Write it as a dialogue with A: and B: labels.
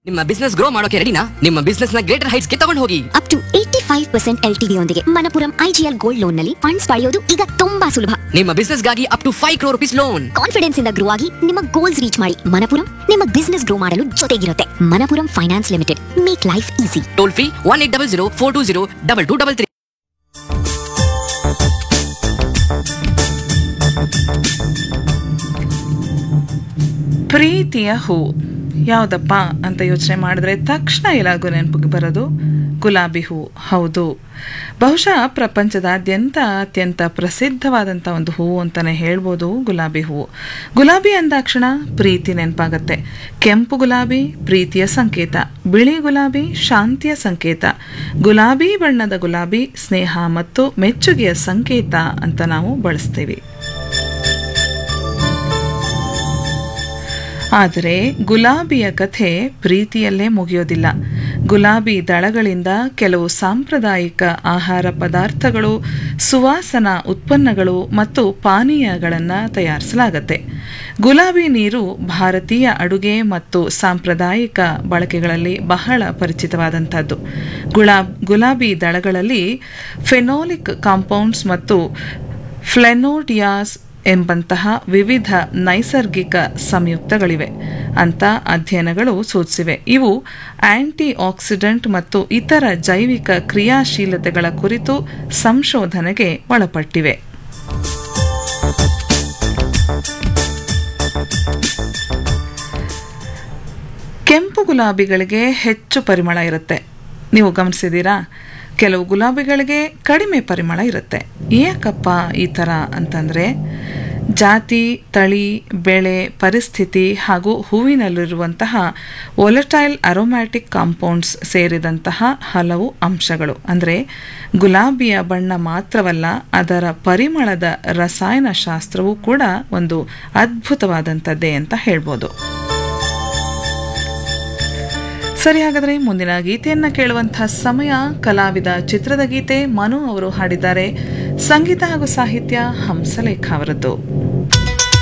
A: ನಿಮ್ಮ business grow ಮಾಡೋಕೆ ರೆಡಿನಾ ನಿಮ್ಮ ಬಿಸ್ನೆಸ್ ನ ಗ್ರೇಟರ್ ಹೈಟ್ಸ್ ಗೆ ತಗೊಂಡು ಹೋಗಿ
B: up to eighty five percent L T ಯೊಂದಿಗೆ ಮನಪುರಂ ಐಜಿಎಲ್ ಗೋಲ್ಡ್ ಲೋನ್ ನಲ್ಲಿ ಫಂಡ್ಸ್ ಪಡೆಯೋದು ಈಗ ತುಂಬಾ ಸುಲಭ
A: ನಿಮ್ಮ ಬಿಸ್ನೆಸ್ ಗಾಗಿ up to five crore rupees loan
B: confidence ಇಂದ ಗ್ರೋ ಆಗಿ ನಿಮ್ಮ ಗೋಲ್ಸ್ ರೀಚ್ ಮಾಡಿ ಮನಪುರಂ ನಿಮ್ಮ ಬಿಸ್ನೆಸ್ ಗ್ರೋ ಮಾಡಲು ಜೊತೆಗಿರುತ್ತೆ Manappuram Finance Limited make life easy
A: toll free one eight double zero four two zero double two double three
C: ಪ್ರೀತಿಯ ಹೂ ಯಾವುದಪ್ಪ ಅಂತ ಯೋಚನೆ ಮಾಡಿದ್ರೆ ತಕ್ಷಣ ಎಲ್ಲರಿಗೂ ನೆನಪಿಗೆ ಬರೋದು ಗುಲಾಬಿ ಹೂ ಹೌದು ಬಹುಶಃ ಪ್ರಪಂಚದಾದ್ಯಂತ ಅತ್ಯಂತ ಪ್ರಸಿದ್ಧವಾದಂಥ ಒಂದು ಹೂವು ಅಂತಲೇ ಹೇಳ್ಬೋದು ಗುಲಾಬಿ ಹೂವು ಗುಲಾಬಿ ಅಂದಾಕ್ಷಣ ಪ್ರೀತಿ ನೆನಪಾಗತ್ತೆ ಕೆಂಪು ಗುಲಾಬಿ ಪ್ರೀತಿಯ ಸಂಕೇತ ಬಿಳಿ ಗುಲಾಬಿ ಶಾಂತಿಯ ಸಂಕೇತ ಗುಲಾಬಿ ಬಣ್ಣದ ಗುಲಾಬಿ ಸ್ನೇಹ ಮತ್ತು ಮೆಚ್ಚುಗೆಯ ಸಂಕೇತ ಅಂತ ನಾವು ಬಳಸ್ತೀವಿ ಆದರೆ ಗುಲಾಬಿಯ ಕಥೆ ಪ್ರೀತಿಯಲ್ಲೇ ಮುಗಿಯೋದಿಲ್ಲ ಗುಲಾಬಿ ದಳಗಳಿಂದ ಕೆಲವು ಸಾಂಪ್ರದಾಯಿಕ ಆಹಾರ ಪದಾರ್ಥಗಳು ಸುವಾಸನ ಉತ್ಪನ್ನಗಳು ಮತ್ತು ಪಾನೀಯಗಳನ್ನು ತಯಾರಿಸಲಾಗುತ್ತೆ ಗುಲಾಬಿ ನೀರು ಭಾರತೀಯ ಅಡುಗೆ ಮತ್ತು ಸಾಂಪ್ರದಾಯಿಕ ಬಳಕೆಗಳಲ್ಲಿ ಬಹಳ ಪರಿಚಿತವಾದಂಥದ್ದು ಗುಲಾಬ್ ಗುಲಾಬಿ ದಳಗಳಲ್ಲಿ ಫೆನೋಲಿಕ್ ಕಾಂಪೌಂಡ್ಸ್ ಮತ್ತು ಫ್ಲೆನೋಡಿಯಾಸ್ ಎಂಬಂತಹ ವಿವಿಧ ನೈಸರ್ಗಿಕ ಸಂಯುಕ್ತಗಳಿವೆ ಅಂತ ಅಧ್ಯಯನಗಳು ಸೂಚಿಸಿವೆ ಇವು ಆಂಟಿ ಆಕ್ಸಿಡೆಂಟ್ ಮತ್ತು ಇತರ ಜೈವಿಕ ಕ್ರಿಯಾಶೀಲತೆಗಳ ಕುರಿತು ಸಂಶೋಧನೆಗೆ ಒಳಪಟ್ಟಿವೆ ಕೆಂಪು ಗುಲಾಬಿಗಳಿಗೆ ಹೆಚ್ಚು ಪರಿಮಳ ಇರುತ್ತೆ ನೀವು ಗಮನಿಸಿದ್ದೀರಾ ಕೆಲವು ಗುಲಾಬಿಗಳಿಗೆ ಕಡಿಮೆ ಪರಿಮಳ ಇರುತ್ತೆ ಯಾಕಪ್ಪ ಈ ಥರ ಅಂತಂದರೆ ಜಾತಿ ತಳಿ ಬೆಳೆ ಪರಿಸ್ಥಿತಿ ಹಾಗೂ ಹೂವಿನಲ್ಲಿರುವಂತಹ ಒಲಟೈಲ್ ಅರೋಮ್ಯಾಟಿಕ್ ಕಾಂಪೌಂಡ್ಸ್ ಸೇರಿದಂತಹ ಹಲವು ಅಂಶಗಳು ಅಂದರೆ ಗುಲಾಬಿಯ ಬಣ್ಣ ಮಾತ್ರವಲ್ಲ ಅದರ ಪರಿಮಳದ ರಸಾಯನಶಾಸ್ತ್ರವೂ ಕೂಡ ಒಂದು ಅದ್ಭುತವಾದಂಥದ್ದೇ ಅಂತ ಹೇಳ್ಬೋದು ಸರಿ ಹಾಗಾದ್ರೆ ಮುಂದಿನ ಗೀತೆಯನ್ನ ಕೇಳುವಂತಹ ಸಮಯ ಕಲಾವಿದ ಚಿತ್ರದ ಗೀತೆ ಮನು ಅವರು ಹಾಡಿದ್ದಾರೆ ಸಂಗೀತ ಹಾಗೂ ಸಾಹಿತ್ಯ ಹಂಸಲೇಖ ಅವರದ್ದು